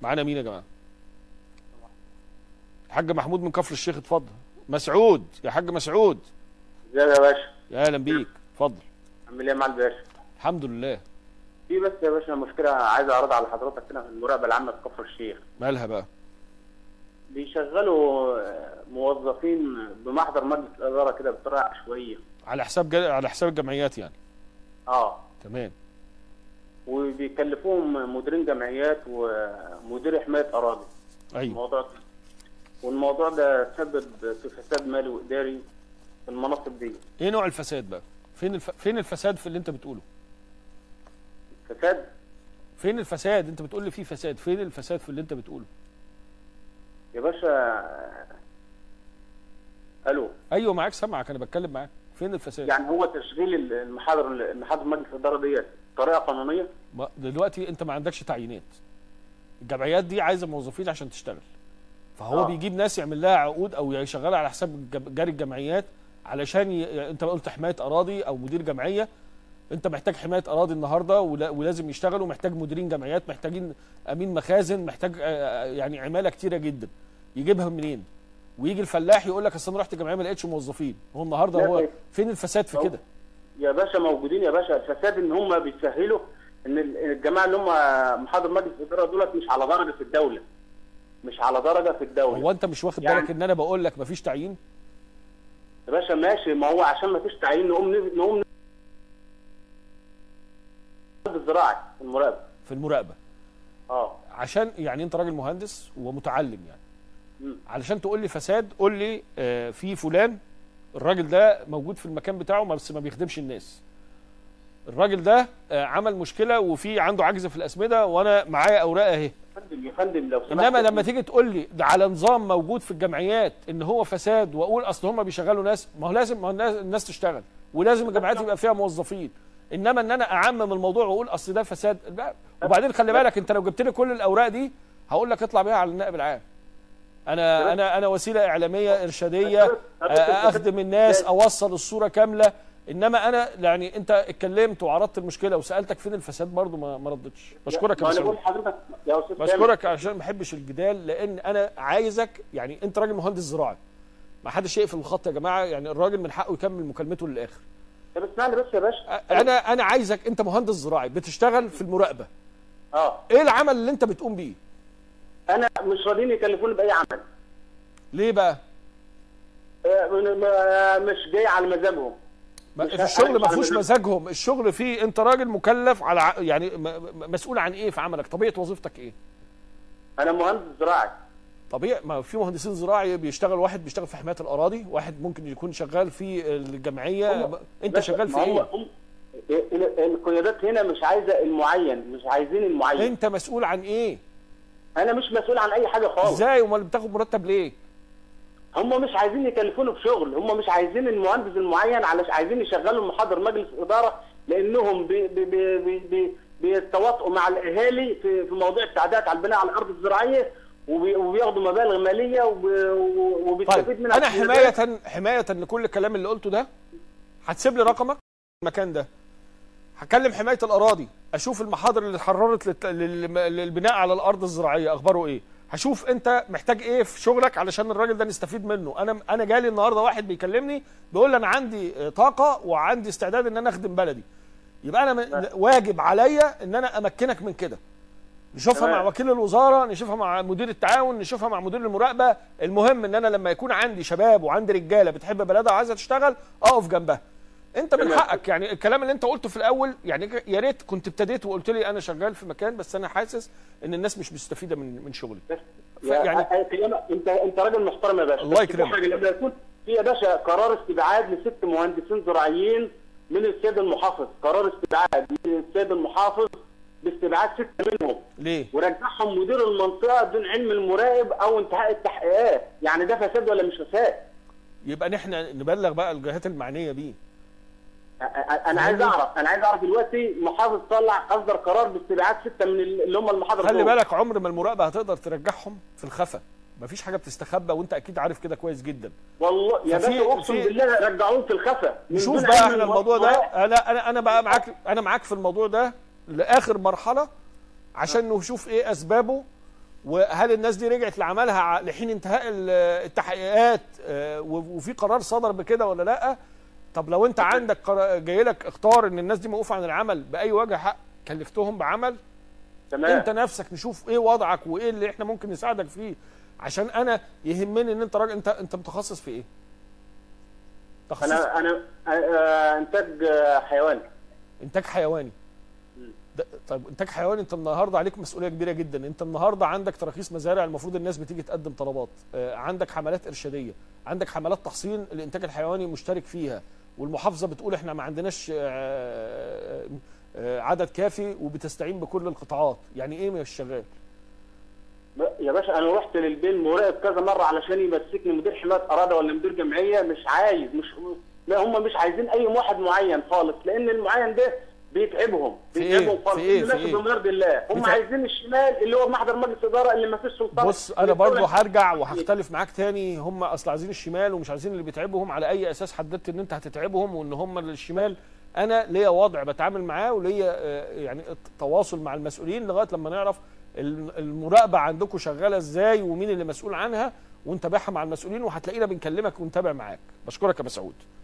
معانا مين يا جماعه الحاج محمود من كفر الشيخ اتفضل مسعود يا حاج مسعود ازيك يا باشا يا اهلا بيك اتفضل عامل ايه مع الباشا الحمد لله في بس يا باشا مشكله عايز اعرضها على حضرتك هنا في المراقبه العامه في كفر الشيخ مالها بقى بيشغلوا آه، موظفين بمحضر مجلس الاداره كده بطريقه عشوائيه على حساب جل... على حساب الجمعيات يعني اه تمام وبيكلفوهم مديرين جمعيات ومدير حمايه اراضي ايوه الموضوع ده والموضوع ده سبب في فساد مالي واداري في المناصب دي ايه نوع الفساد بقى فين الف... فين الفساد في اللي انت بتقوله فساد فين الفساد انت بتقول لي في فساد فين الفساد في اللي انت بتقوله يا باشا آه، الو ايوه معاك سامعك انا بتكلم معاك فين الفساد يعني هو تشغيل المحاضر المحاضر مجلس الاداره ديت طريقه قانونيه ما دلوقتي انت ما عندكش تعيينات الجمعيات دي عايزه موظفين عشان تشتغل فهو آه. بيجيب ناس يعمل لها عقود او يشغلها على حساب الج- جاري الجمعيات علشان ي... انت قلت حمايه اراضي او مدير جمعيه انت محتاج حمايه اراضي النهارده ولا... ولازم يشتغلوا محتاج مديرين جمعيات محتاجين امين مخازن محتاج آه، يعني عماله كتيره جدا يجيبها منين ويجي الفلاح يقول لك اصل انا رحت جمعيه ما لقيتش موظفين هو النهارده لا، هو طيب. فين الفساد في هو- كده يا باشا موجودين يا باشا الفساد ان هم بيسهلوا ان ال- الجماعه اللي هم محاضر مجلس الاداره دولت مش على درجه في الدوله مش على درجه في الدوله هو انت مش واخد يعني- بالك ان انا بقول لك مفيش تعيين يا باشا ماشي ما هو عشان ما فيش تعيين نقوم نز- نقوم نز- الزراعي المراقبه في المراقبه اه عشان يعني انت راجل مهندس ومتعلم يعني مم. علشان تقول لي فساد قول لي آه، في فلان الراجل ده موجود في المكان بتاعه بس ما بيخدمش الناس الراجل ده آه، عمل مشكله وفي عنده عجز في الاسمده وانا معايا اوراق اهي يا فندم يا فندم لو سمحت انما لما تيجي تقول لي ده على نظام موجود في الجمعيات ان هو فساد واقول اصل هم بيشغلوا ناس ما هو لازم ما هو الناس- الناس تشتغل ولازم الجمعيات يبقى فيها موظفين انما ان انا اعمم الموضوع واقول اصل ده فساد لا. وبعدين خلي بالك انت لو جبت لي كل الاوراق دي هقول لك اطلع بيها على النائب العام انا انا انا وسيله اعلاميه ارشاديه آه، اخدم الناس اوصل الصوره كامله انما انا يعني انت اتكلمت وعرضت المشكله وسالتك فين الفساد برضو ما ما ردتش بشكرك يا ما انا مسعود بقول لحضرتك يا استاذ سامي، بشكرك عشان ما بحبش الجدال لان انا عايزك يعني انت راجل مهندس زراعي ما حدش يقفل الخط يا جماعه يعني الراجل من حقه يكمل مكالمته للاخر طب اسمعني بس يا باشا أ- انا انا عايزك انت مهندس زراعي بتشتغل في المراقبه اه ايه العمل اللي انت بتقوم بيه انا مش راضيين يكلفوني باي عمل ليه بقى آه، من- ما- مش جاي على مزاجهم ما- مش في ه- الشغل أنا ما مش فيهوش عامل- مزاجهم الشغل فيه انت راجل مكلف على ع- يعني م- م- مسؤول عن ايه في عملك طبيعه وظيفتك ايه انا مهندس زراعي طبيعي ما في مهندسين زراعي بيشتغل واحد بيشتغل في حمايه الاراضي واحد ممكن يكون شغال في الجمعيه هم- انت بس شغال في ما هو ايه هم- ال- القيادات هنا مش عايزه المعين مش عايزين المعين انت مسؤول عن ايه انا مش مسؤول عن اي حاجه خالص ازاي امال بتاخد مرتب ليه هم مش عايزين يكلفوني بشغل هم مش عايزين المهندس المعين علشان عايزين يشغلوا محاضر مجلس اداره لانهم بي بي بي بي بي بيتواطئوا مع الاهالي في في موضوع التعديات على البناء على الارض الزراعيه وبي- وبياخدوا مبالغ ماليه وب- وبيستفيد طيب منها انا القيادات. حمايه حمايه لكل الكلام اللي قلته ده هتسيب لي رقمك المكان ده هكلم حمايه الاراضي اشوف المحاضر اللي اتحررت للت- لل- للبناء على الارض الزراعيه اخباره ايه هشوف انت محتاج ايه في شغلك علشان الراجل ده نستفيد منه انا انا جالي النهارده واحد بيكلمني بيقول لي انا عندي طاقه وعندي استعداد ان انا اخدم بلدي يبقى انا م- واجب عليا ان انا امكنك من كده نشوفها تمام. مع وكيل الوزاره نشوفها مع مدير التعاون نشوفها مع مدير المراقبه المهم ان انا لما يكون عندي شباب وعندي رجاله بتحب بلدها وعايزه تشتغل اقف جنبها انت من تمام. حقك يعني الكلام اللي انت قلته في الاول يعني ك- يا ريت كنت ابتديت وقلت لي انا شغال في مكان بس انا حاسس ان الناس مش مستفيده من من شغلي بس ف- يعني- يعني كلامك انت انت راجل محترم يا باشا الله بس يكرمك. في حاجة لما يكون في يا باشا قرار استبعاد لست مهندسين زراعيين من السيد المحافظ قرار استبعاد من السيد المحافظ باستبعاد سته منهم ليه ورجعهم مدير المنطقه بدون علم المراقب او انتهاء التحقيقات يعني ده فساد ولا مش فساد يبقى نحن نبلغ بقى الجهات المعنيه بيه أ- أ- انا عايز اعرف انا عايز اعرف دلوقتي محافظ طلع اصدر قرار باستبعاد سته من اللي هم المحاضر خلي دول. بالك عمر ما المراقبه هتقدر ترجعهم في الخفا مفيش حاجه بتستخبى وانت اكيد عارف كده كويس جدا والله يا ففي- باشا اقسم في- بالله رجعوهم في الخفا من نشوف دون بقى علم احنا الموضوع ده المراقب. انا انا انا بقى معاك انا معاك في الموضوع ده لاخر مرحله عشان نشوف ايه اسبابه وهل الناس دي رجعت لعملها ع- لحين انتهاء ال- التحقيقات آه، و- وفي قرار صدر بكده ولا لا طب لو انت عندك قرا- جاي لك اختار ان الناس دي موقوفه عن العمل باي وجه حق كلفتهم بعمل تمام انت نفسك نشوف ايه وضعك وايه اللي احنا ممكن نساعدك فيه عشان انا يهمني ان انت راجل انت انت متخصص في ايه تخصص انا انا آه، انتاج آه، حيواني انتاج حيواني ده طيب انتاج حيواني انت النهارده عليك مسؤوليه كبيره جدا انت النهارده عندك تراخيص مزارع المفروض الناس بتيجي تقدم طلبات آه، عندك حملات ارشاديه عندك حملات تحصين الانتاج الحيواني مشترك فيها والمحافظه بتقول احنا ما عندناش آه، آه، عدد كافي وبتستعين بكل القطاعات يعني ايه مش شغال يا باشا انا رحت للبيل مراقب كذا مره علشان يمسكني مدير حمايه اراضي ولا مدير جمعيه مش عايز مش لا هم مش عايزين اي واحد معين خالص لان المعين ده بيتعبهم في بيتعبهم إيه؟ خالص في إيه؟ الناس في إيه؟ بمرض الله هم بتاع- عايزين الشمال اللي هو محضر مجلس اداره اللي ما فيش سلطان بص انا برضو هرجع وهختلف معاك تاني هم اصل عايزين الشمال ومش عايزين اللي بيتعبهم على اي اساس حددت ان انت هتتعبهم وان هم الشمال انا ليا وضع بتعامل معاه وليا آه، يعني تواصل مع المسؤولين لغايه لما نعرف الم- المراقبه عندكم شغاله ازاي ومين اللي مسؤول عنها ونتابعها مع المسؤولين وهتلاقينا بنكلمك ونتابع معاك بشكرك يا مسعود